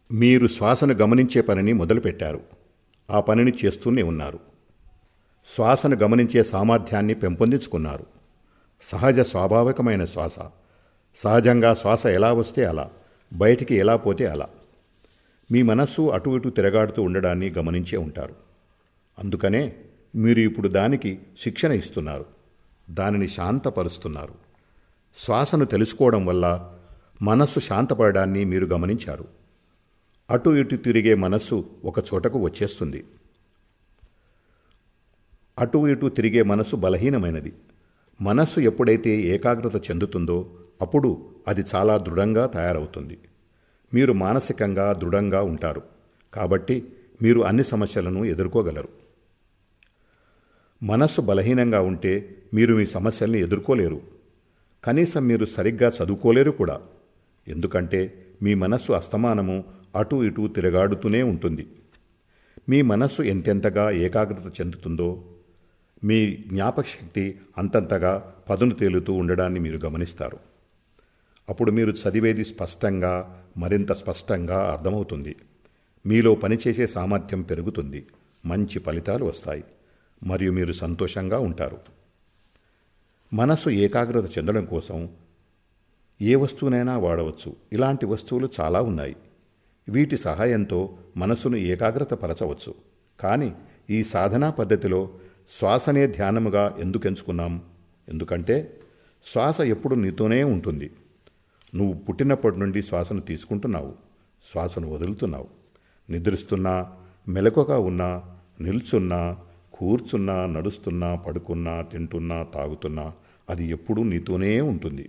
మీరు శ్వాసను గమనించే పనిని మొదలుపెట్టారు ఆ పనిని చేస్తూనే ఉన్నారు శ్వాసను గమనించే సామర్థ్యాన్ని పెంపొందించుకున్నారు సహజ స్వాభావికమైన శ్వాస సహజంగా శ్వాస ఎలా వస్తే అలా బయటికి ఎలా పోతే అలా మీ మనస్సు అటు ఇటు తిరగాడుతూ ఉండడాన్ని గమనించే ఉంటారు అందుకనే మీరు ఇప్పుడు దానికి శిక్షణ ఇస్తున్నారు దానిని శాంతపరుస్తున్నారు శ్వాసను తెలుసుకోవడం వల్ల మనస్సు శాంతపడడాన్ని మీరు గమనించారు అటు ఇటు తిరిగే మనస్సు ఒక చోటకు వచ్చేస్తుంది అటు ఇటు తిరిగే మనస్సు బలహీనమైనది మనస్సు ఎప్పుడైతే ఏకాగ్రత చెందుతుందో అప్పుడు అది చాలా దృఢంగా తయారవుతుంది మీరు మానసికంగా దృఢంగా ఉంటారు కాబట్టి మీరు అన్ని సమస్యలను ఎదుర్కోగలరు మనస్సు బలహీనంగా ఉంటే మీరు మీ సమస్యల్ని ఎదుర్కోలేరు కనీసం మీరు సరిగ్గా చదువుకోలేరు కూడా ఎందుకంటే మీ మనస్సు అస్తమానము అటు ఇటు తిరగాడుతూనే ఉంటుంది మీ మనస్సు ఎంతెంతగా ఏకాగ్రత చెందుతుందో మీ జ్ఞాపకశక్తి అంతంతగా పదును తేలుతూ ఉండడాన్ని మీరు గమనిస్తారు అప్పుడు మీరు చదివేది స్పష్టంగా మరింత స్పష్టంగా అర్థమవుతుంది మీలో పనిచేసే సామర్థ్యం పెరుగుతుంది మంచి ఫలితాలు వస్తాయి మరియు మీరు సంతోషంగా ఉంటారు మనస్సు ఏకాగ్రత చెందడం కోసం ఏ వస్తువునైనా వాడవచ్చు ఇలాంటి వస్తువులు చాలా ఉన్నాయి వీటి సహాయంతో మనస్సును ఏకాగ్రత పరచవచ్చు కానీ ఈ సాధనా పద్ధతిలో శ్వాసనే ధ్యానముగా ఎందుకు ఎంచుకున్నాం ఎందుకంటే శ్వాస ఎప్పుడు నీతోనే ఉంటుంది నువ్వు పుట్టినప్పటి నుండి శ్వాసను తీసుకుంటున్నావు శ్వాసను వదులుతున్నావు నిద్రిస్తున్నా మెలకుగా ఉన్నా నిల్చున్నా కూర్చున్నా నడుస్తున్నా పడుకున్నా తింటున్నా తాగుతున్నా అది ఎప్పుడూ నీతోనే ఉంటుంది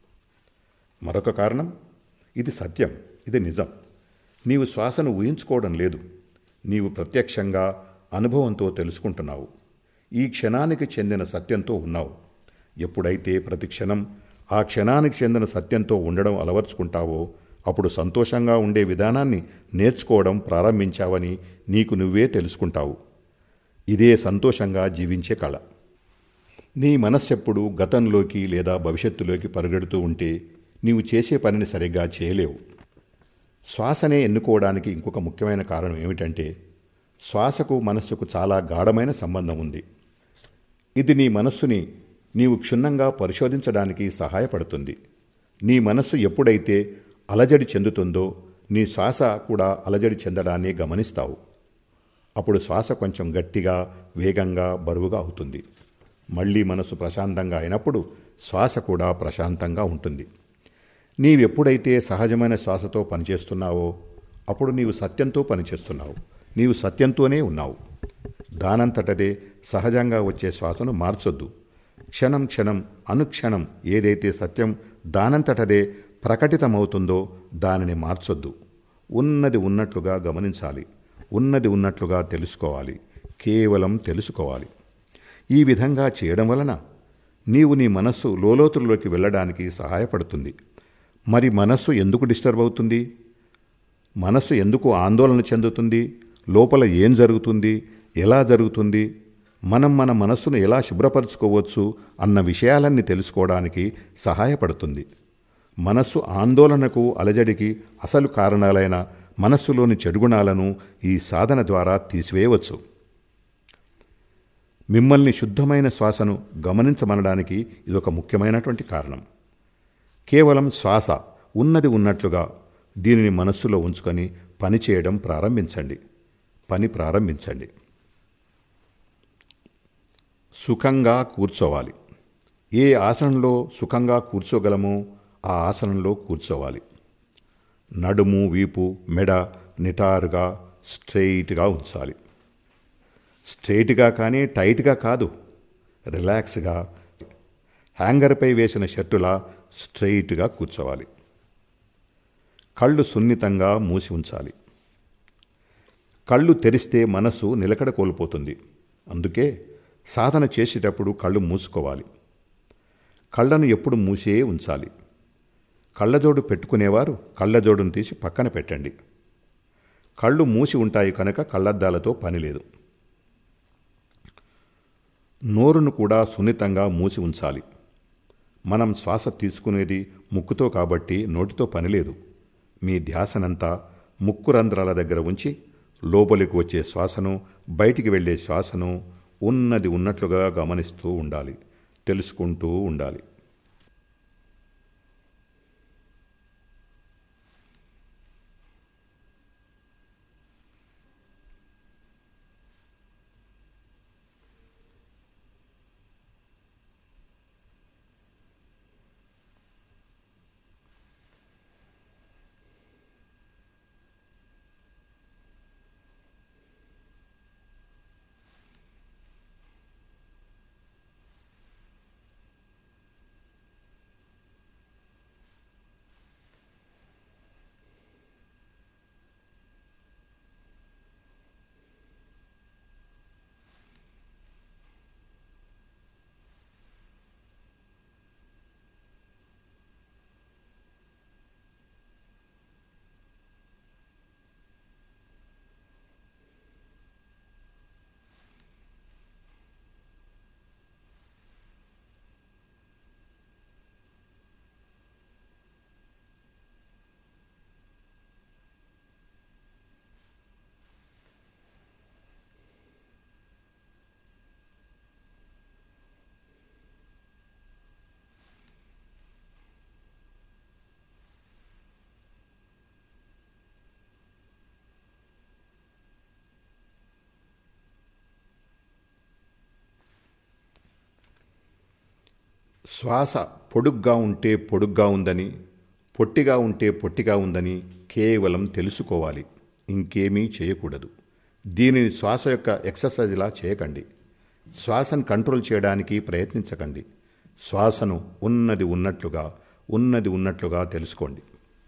మరొక కారణం ఇది సత్యం ఇది నిజం నీవు శ్వాసను ఊహించుకోవడం లేదు నీవు ప్రత్యక్షంగా అనుభవంతో తెలుసుకుంటున్నావు ఈ క్షణానికి చెందిన సత్యంతో ఉన్నావు ఎప్పుడైతే ప్రతి క్షణం ఆ క్షణానికి చెందిన సత్యంతో ఉండడం అలవర్చుకుంటావో అప్పుడు సంతోషంగా ఉండే విధానాన్ని నేర్చుకోవడం ప్రారంభించావని నీకు నువ్వే తెలుసుకుంటావు ఇదే సంతోషంగా జీవించే కళ నీ మనస్సెప్పుడు గతంలోకి లేదా భవిష్యత్తులోకి పరుగెడుతూ ఉంటే నీవు చేసే పనిని సరిగ్గా చేయలేవు శ్వాసనే ఎన్నుకోవడానికి ఇంకొక ముఖ్యమైన కారణం ఏమిటంటే శ్వాసకు మనస్సుకు చాలా గాఢమైన సంబంధం ఉంది ఇది నీ మనస్సుని నీవు క్షుణ్ణంగా పరిశోధించడానికి సహాయపడుతుంది నీ మనస్సు ఎప్పుడైతే అలజడి చెందుతుందో నీ శ్వాస కూడా అలజడి చెందడాన్ని గమనిస్తావు అప్పుడు శ్వాస కొంచెం గట్టిగా వేగంగా బరువుగా అవుతుంది మళ్ళీ మనసు ప్రశాంతంగా అయినప్పుడు శ్వాస కూడా ప్రశాంతంగా ఉంటుంది నీవెప్పుడైతే సహజమైన శ్వాసతో పనిచేస్తున్నావో అప్పుడు నీవు సత్యంతో పనిచేస్తున్నావు నీవు సత్యంతోనే ఉన్నావు దానంతటదే సహజంగా వచ్చే శ్వాసను మార్చొద్దు క్షణం క్షణం అనుక్షణం ఏదైతే సత్యం దానంతటదే ప్రకటితమవుతుందో దానిని మార్చొద్దు ఉన్నది ఉన్నట్లుగా గమనించాలి ఉన్నది ఉన్నట్లుగా తెలుసుకోవాలి కేవలం తెలుసుకోవాలి ఈ విధంగా చేయడం వలన నీవు నీ మనస్సు లోలోతుల్లోకి వెళ్ళడానికి సహాయపడుతుంది మరి మనస్సు ఎందుకు డిస్టర్బ్ అవుతుంది మనస్సు ఎందుకు ఆందోళన చెందుతుంది లోపల ఏం జరుగుతుంది ఎలా జరుగుతుంది మనం మన మనస్సును ఎలా శుభ్రపరచుకోవచ్చు అన్న విషయాలన్నీ తెలుసుకోవడానికి సహాయపడుతుంది మనస్సు ఆందోళనకు అలజడికి అసలు కారణాలైన మనస్సులోని చెడుగుణాలను ఈ సాధన ద్వారా తీసివేయవచ్చు మిమ్మల్ని శుద్ధమైన శ్వాసను గమనించమనడానికి ఇదొక ముఖ్యమైనటువంటి కారణం కేవలం శ్వాస ఉన్నది ఉన్నట్లుగా దీనిని మనస్సులో ఉంచుకొని పని చేయడం ప్రారంభించండి పని ప్రారంభించండి సుఖంగా కూర్చోవాలి ఏ ఆసనంలో సుఖంగా కూర్చోగలమో ఆ ఆసనంలో కూర్చోవాలి నడుము వీపు మెడ నిటారుగా స్ట్రెయిట్గా ఉంచాలి స్ట్రెయిట్గా కానీ టైట్గా కాదు రిలాక్స్గా హ్యాంగర్పై వేసిన షర్టులా స్ట్రెయిట్గా కూర్చోవాలి కళ్ళు సున్నితంగా మూసి ఉంచాలి కళ్ళు తెరిస్తే మనసు నిలకడ కోల్పోతుంది అందుకే సాధన చేసేటప్పుడు కళ్ళు మూసుకోవాలి కళ్ళను ఎప్పుడు మూసే ఉంచాలి కళ్ళజోడు పెట్టుకునేవారు కళ్ళజోడును తీసి పక్కన పెట్టండి కళ్ళు మూసి ఉంటాయి కనుక కళ్ళద్దాలతో పని లేదు నోరును కూడా సున్నితంగా మూసి ఉంచాలి మనం శ్వాస తీసుకునేది ముక్కుతో కాబట్టి నోటితో పని లేదు మీ ధ్యాసనంతా ముక్కు రంధ్రాల దగ్గర ఉంచి లోపలికి వచ్చే శ్వాసను బయటికి వెళ్ళే శ్వాసను ఉన్నది ఉన్నట్లుగా గమనిస్తూ ఉండాలి తెలుసుకుంటూ ఉండాలి శ్వాస పొడుగ్గా ఉంటే పొడుగ్గా ఉందని పొట్టిగా ఉంటే పొట్టిగా ఉందని కేవలం తెలుసుకోవాలి ఇంకేమీ చేయకూడదు దీనిని శ్వాస యొక్క ఎక్సర్సైజ్లా చేయకండి శ్వాసను కంట్రోల్ చేయడానికి ప్రయత్నించకండి శ్వాసను ఉన్నది ఉన్నట్లుగా ఉన్నది ఉన్నట్లుగా తెలుసుకోండి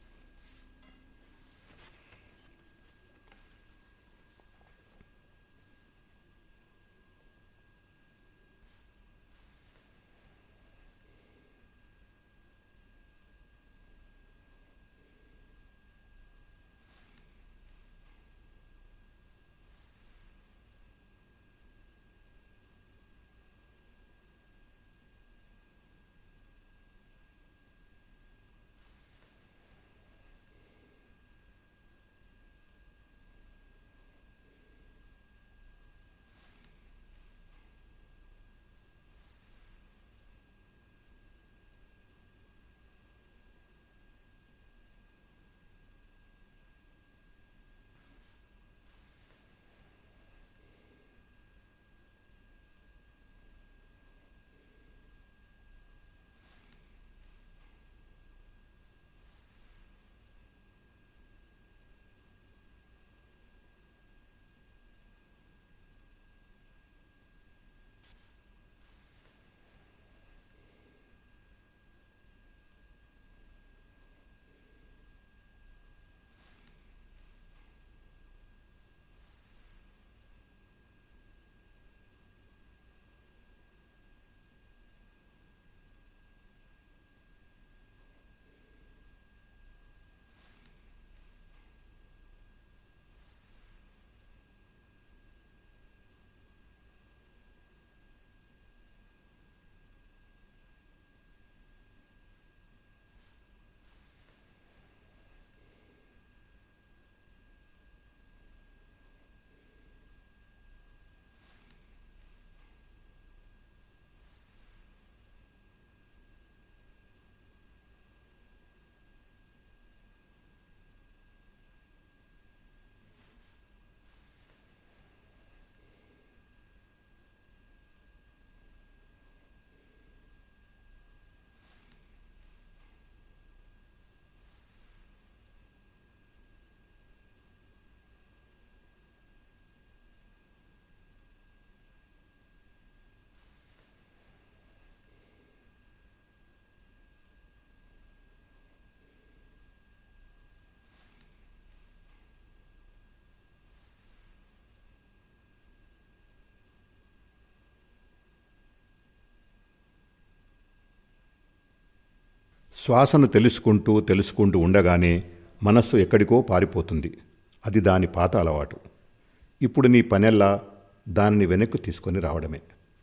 శ్వాసను తెలుసుకుంటూ తెలుసుకుంటూ ఉండగానే మనస్సు ఎక్కడికో పారిపోతుంది అది దాని పాత అలవాటు ఇప్పుడు నీ పనెల్లా దానిని వెనక్కు తీసుకొని రావడమే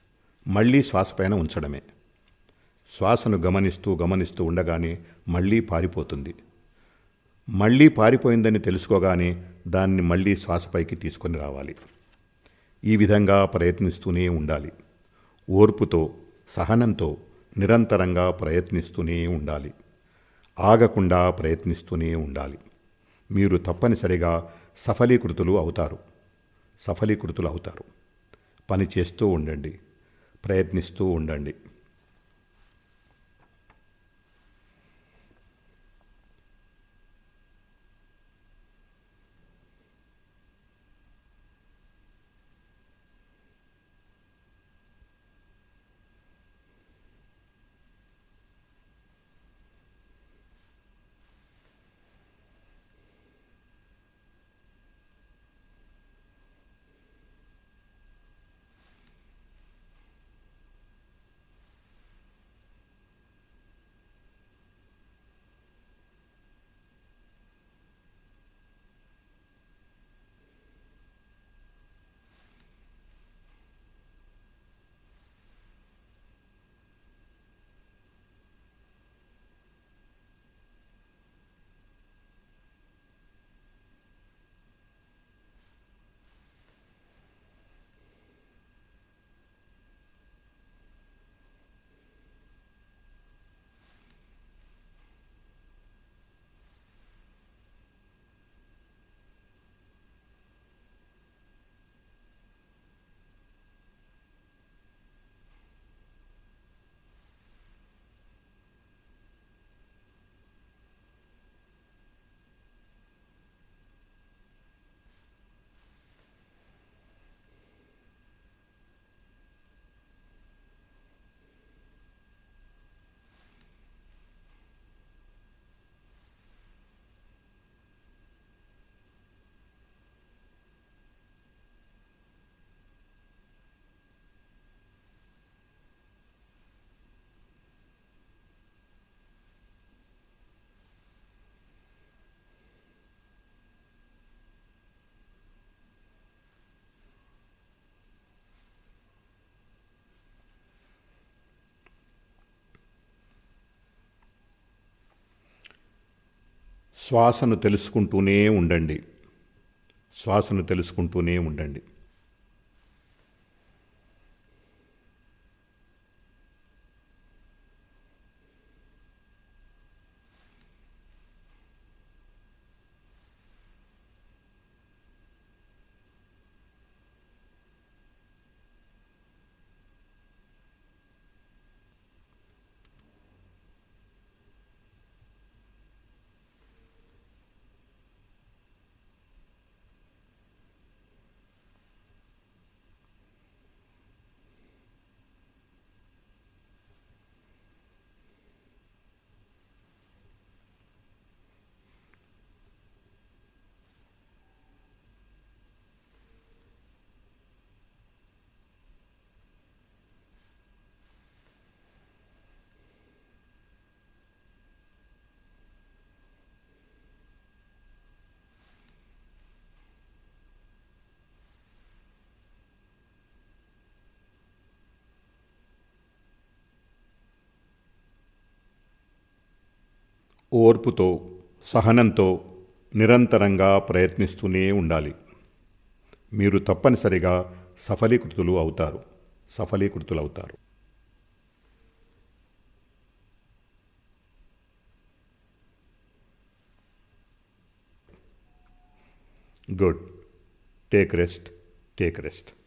మళ్ళీ శ్వాసపైన ఉంచడమే శ్వాసను గమనిస్తూ గమనిస్తూ ఉండగానే మళ్ళీ పారిపోతుంది మళ్ళీ పారిపోయిందని తెలుసుకోగానే దాన్ని మళ్ళీ శ్వాసపైకి తీసుకొని రావాలి ఈ విధంగా ప్రయత్నిస్తూనే ఉండాలి ఓర్పుతో సహనంతో నిరంతరంగా ప్రయత్నిస్తూనే ఉండాలి ఆగకుండా ప్రయత్నిస్తూనే ఉండాలి మీరు తప్పనిసరిగా సఫలీకృతులు అవుతారు సఫలీకృతులు అవుతారు పని చేస్తూ ఉండండి ప్రయత్నిస్తూ ఉండండి శ్వాసను తెలుసుకుంటూనే ఉండండి శ్వాసను తెలుసుకుంటూనే ఉండండి ఓర్పుతో సహనంతో నిరంతరంగా ప్రయత్నిస్తూనే ఉండాలి మీరు తప్పనిసరిగా సఫలీకృతులు అవుతారు సఫలీకృతులు అవుతారు good take rest take rest